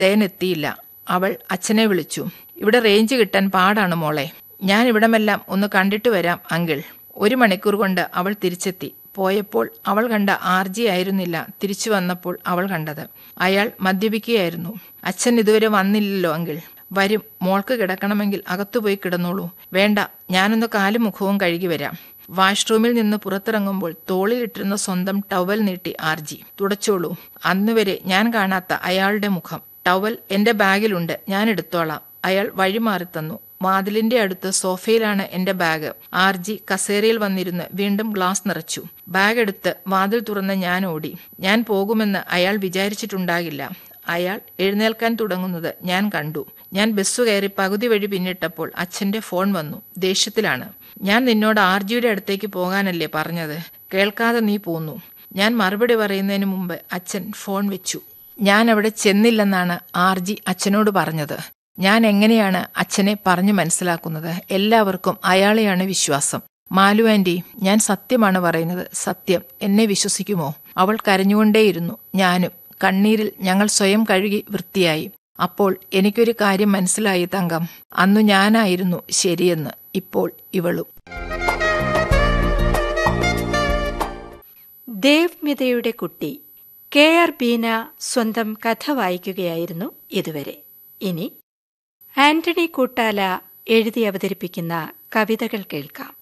തേനെത്തിയില്ല അവൾ അച്ഛനെ വിളിച്ചു ഇവിടെ റേഞ്ച് കിട്ടാൻ പാടാണ് മോളെ ഞാൻ ഇവിടമെല്ലാം ഒന്ന് കണ്ടിട്ട് വരാം അങ്കിൾ ഒരു മണിക്കൂർ കൊണ്ട് അവൾ തിരിച്ചെത്തി പോയപ്പോൾ അവൾ കണ്ട ആർജി ആയിരുന്നില്ല തിരിച്ചു വന്നപ്പോൾ അവൾ കണ്ടത് അയാൾ മദ്യപിക്കുകയായിരുന്നു അച്ഛൻ ഇതുവരെ വന്നില്ലല്ലോ അങ്കിൾ വരും മോൾക്ക് കിടക്കണമെങ്കിൽ അകത്തുപോയി കിടന്നോളൂ വേണ്ട ഞാനൊന്ന് കാലും മുഖവും കഴുകി വരാം വാഷ്റൂമിൽ നിന്ന് പുറത്തിറങ്ങുമ്പോൾ തോളിലിട്ടിരുന്ന സ്വന്തം ടവൽ നീട്ടി ആർജി തുടച്ചോളൂ അന്നുവരെ ഞാൻ കാണാത്ത അയാളുടെ മുഖം ടവൽ എന്റെ ബാഗിലുണ്ട് ഞാൻ എടുത്തോളാം അയാൾ വഴിമാറി തന്നു വാതിലിന്റെ അടുത്ത് സോഫയിലാണ് എന്റെ ബാഗ് ആർജി കസേരയിൽ വന്നിരുന്ന് വീണ്ടും ഗ്ലാസ് നിറച്ചു ബാഗ് എടുത്ത് വാതിൽ തുറന്ന് ഞാൻ ഓടി ഞാൻ പോകുമെന്ന് അയാൾ വിചാരിച്ചിട്ടുണ്ടാകില്ല അയാൾ എഴുന്നേൽക്കാൻ തുടങ്ങുന്നത് ഞാൻ കണ്ടു ഞാൻ ബസ് കയറി പകുതി വഴി പിന്നിട്ടപ്പോൾ അച്ഛന്റെ ഫോൺ വന്നു ദേഷ്യത്തിലാണ് ഞാൻ നിന്നോട് ആർജിയുടെ അടുത്തേക്ക് പോകാനല്ലേ പറഞ്ഞത് കേൾക്കാതെ നീ പോന്നു ഞാൻ മറുപടി പറയുന്നതിന് മുമ്പ് അച്ഛൻ ഫോൺ വെച്ചു ഞാൻ അവിടെ ചെന്നില്ലെന്നാണ് ആർജി അച്ഛനോട് പറഞ്ഞത് ഞാൻ എങ്ങനെയാണ് അച്ഛനെ പറഞ്ഞു മനസ്സിലാക്കുന്നത് എല്ലാവർക്കും അയാളെയാണ് വിശ്വാസം മാലു ആന്റി ഞാൻ സത്യമാണ് പറയുന്നത് സത്യം എന്നെ വിശ്വസിക്കുമോ അവൾ കരഞ്ഞുകൊണ്ടേയിരുന്നു ഞാനും കണ്ണീരിൽ ഞങ്ങൾ സ്വയം കഴുകി വൃത്തിയായി അപ്പോൾ എനിക്കൊരു കാര്യം മനസ്സിലായി തങ്കം അന്നു ഞാനായിരുന്നു ശരിയെന്ന് ഇപ്പോൾ ഇവളും ദേവ് മിതയുടെ കുട്ടി കെ ആർ ബീന സ്വന്തം കഥ വായിക്കുകയായിരുന്നു ഇതുവരെ ഇനി ആന്റണി കൂട്ടാല എഴുതി അവതരിപ്പിക്കുന്ന കവിതകൾ കേൾക്കാം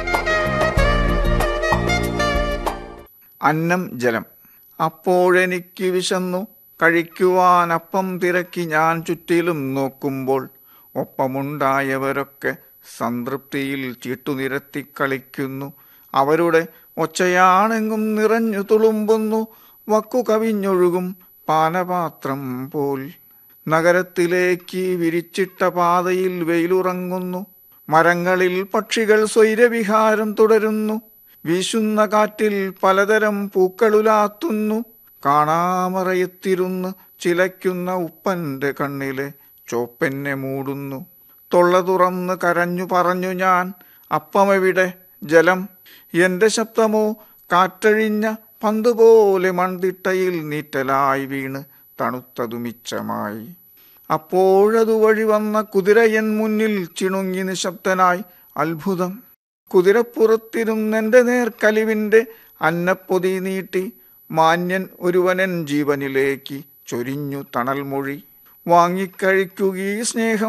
അന്നം ജലം അപ്പോഴെനിക്ക് വിശന്നു കഴിക്കുവാൻ അപ്പം തിരക്കി ഞാൻ ചുറ്റിലും നോക്കുമ്പോൾ ഒപ്പമുണ്ടായവരൊക്കെ സംതൃപ്തിയിൽ ചീട്ടുനിരത്തി കളിക്കുന്നു അവരുടെ ഒച്ചയാണെങ്കും നിറഞ്ഞു തുളുമ്പുന്നു വക്കു കവിഞ്ഞൊഴുകും പാനപാത്രം പോൽ നഗരത്തിലേക്ക് വിരിച്ചിട്ട പാതയിൽ വെയിലുറങ്ങുന്നു മരങ്ങളിൽ പക്ഷികൾ സ്വൈരവിഹാരം തുടരുന്നു വീശുന്ന കാറ്റിൽ പലതരം പൂക്കളുലാത്തുന്നു കാണാമറയത്തിരുന്ന് ചിലയ്ക്കുന്ന ഉപ്പന്റെ കണ്ണിലെ ചോപ്പെന്നെ മൂടുന്നു തൊള്ള തുറന്ന് കരഞ്ഞു പറഞ്ഞു ഞാൻ അപ്പമെവിടെ ജലം എന്റെ ശബ്ദമോ കാറ്റഴിഞ്ഞ പന്തുപോലെ മൺതിട്ടയിൽ നീറ്റലായി വീണ് തണുത്തതുമിച്ചമായി അപ്പോഴതു വഴി വന്ന കുതിരയൻ മുന്നിൽ ചിണുങ്ങി നിശബ്ദനായി അത്ഭുതം കുതിരപ്പുറത്തിരുന്നെന്റെ നേർ കലിവിന്റെ അന്നപ്പൊതി നീട്ടി മാന്യൻ ഒരുവനൻ ജീവനിലേക്ക് ചൊരിഞ്ഞു തണൽമൊഴി വാങ്ങിക്കഴിക്കുകീ സ്നേഹം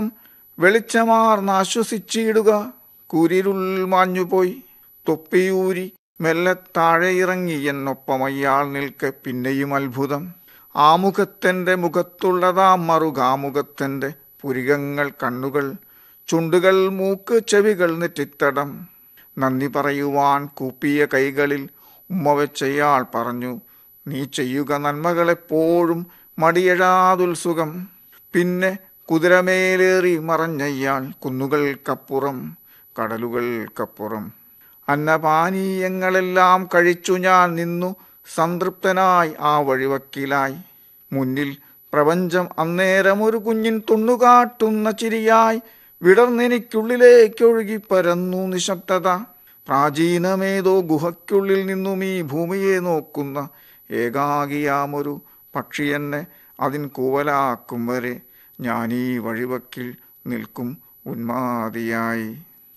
വെളിച്ചമാർന്നാശ്വസിച്ചിടുക കൂരിരുൾ മാഞ്ഞുപോയി തൊപ്പിയൂരി മെല്ലെ താഴെ ഇറങ്ങി എന്നൊപ്പം അയാൾ നിൽക്കെ പിന്നെയും അത്ഭുതം ആമുഖത്തിന്റെ മുഖത്തുള്ളതാ മറുകാമുഖത്തിന്റെ പുരികങ്ങൾ കണ്ണുകൾ ചുണ്ടുകൾ മൂക്ക് ചെവികൾ നെറ്റിത്തടം നന്ദി പറയുവാൻ കൂപ്പിയ കൈകളിൽ ഉമ്മ വെച്ചയാൾ പറഞ്ഞു നീ ചെയ്യുക നന്മകളെപ്പോഴും മടിയഴാതുത്സുഖം പിന്നെ കുതിരമേലേറി മറഞ്ഞയ്യാൾ കുന്നുകൾക്കപ്പുറം കടലുകൾക്കപ്പുറം അന്നപാനീയങ്ങളെല്ലാം കഴിച്ചു ഞാൻ നിന്നു സംതൃപ്തനായി ആ വഴിവക്കിലായി മുന്നിൽ പ്രപഞ്ചം അന്നേരം ഒരു കുഞ്ഞിൻ തുണ്ണുകാട്ടുന്ന ചിരിയായി വിടർന്നെനിക്കുള്ളിലേക്കൊഴുകി പരന്നു നിശബ്ദത പ്രാചീനമേതോ ഗുഹയ്ക്കുള്ളിൽ നിന്നും ഈ ഭൂമിയെ നോക്കുന്ന ഏകാകിയാമൊരു പക്ഷിയെന്നെ അതിൻ കൂവലാക്കും വരെ ഞാനീ വഴിവക്കിൽ നിൽക്കും ഉന്മാതിയായി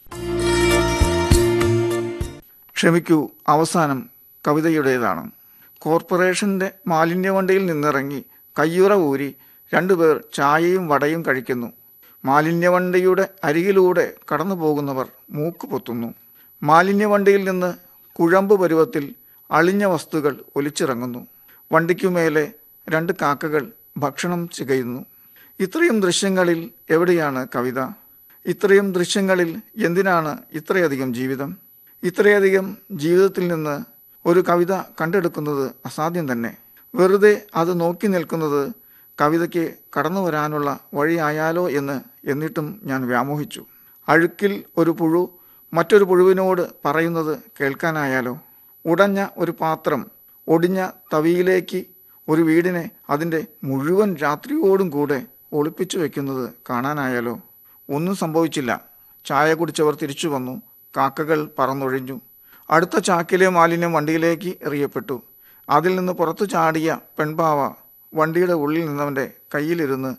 ക്ഷമിക്കൂ അവസാനം കവിതയുടേതാണ് കോർപ്പറേഷന്റെ മാലിന്യവണ്ടിയിൽ നിന്നിറങ്ങി കയ്യുറ ഊരി രണ്ടുപേർ ചായയും വടയും കഴിക്കുന്നു മാലിന്യവണ്ടിയുടെ അരികിലൂടെ കടന്നു പോകുന്നവർ മൂക്ക് പൊത്തുന്നു മാലിന്യവണ്ടിയിൽ നിന്ന് കുഴമ്പ് പരുവത്തിൽ അളിഞ്ഞ വസ്തുക്കൾ ഒലിച്ചിറങ്ങുന്നു വണ്ടിക്കുമേലെ രണ്ട് കാക്കകൾ ഭക്ഷണം ചികയുന്നു ഇത്രയും ദൃശ്യങ്ങളിൽ എവിടെയാണ് കവിത ഇത്രയും ദൃശ്യങ്ങളിൽ എന്തിനാണ് ഇത്രയധികം ജീവിതം ഇത്രയധികം ജീവിതത്തിൽ നിന്ന് ഒരു കവിത കണ്ടെടുക്കുന്നത് അസാധ്യം തന്നെ വെറുതെ അത് നോക്കി നിൽക്കുന്നത് കവിതയ്ക്ക് കടന്നു വരാനുള്ള വഴിയായാലോ എന്ന് എന്നിട്ടും ഞാൻ വ്യാമോഹിച്ചു അഴുക്കിൽ ഒരു പുഴു മറ്റൊരു പുഴുവിനോട് പറയുന്നത് കേൾക്കാനായാലോ ഉടഞ്ഞ ഒരു പാത്രം ഒടിഞ്ഞ തവിയിലേക്ക് ഒരു വീടിനെ അതിൻ്റെ മുഴുവൻ രാത്രിയോടും കൂടെ ഒളിപ്പിച്ചു വെക്കുന്നത് കാണാനായാലോ ഒന്നും സംഭവിച്ചില്ല ചായ കുടിച്ചവർ തിരിച്ചു വന്നു കാക്കകൾ പറന്നൊഴിഞ്ഞു അടുത്ത ചാക്കിലെ മാലിന്യം വണ്ടിയിലേക്ക് എറിയപ്പെട്ടു അതിൽ നിന്ന് പുറത്തു ചാടിയ പെൺപാവ വണ്ടിയുടെ ഉള്ളിൽ നിന്നവൻ്റെ കയ്യിലിരുന്ന്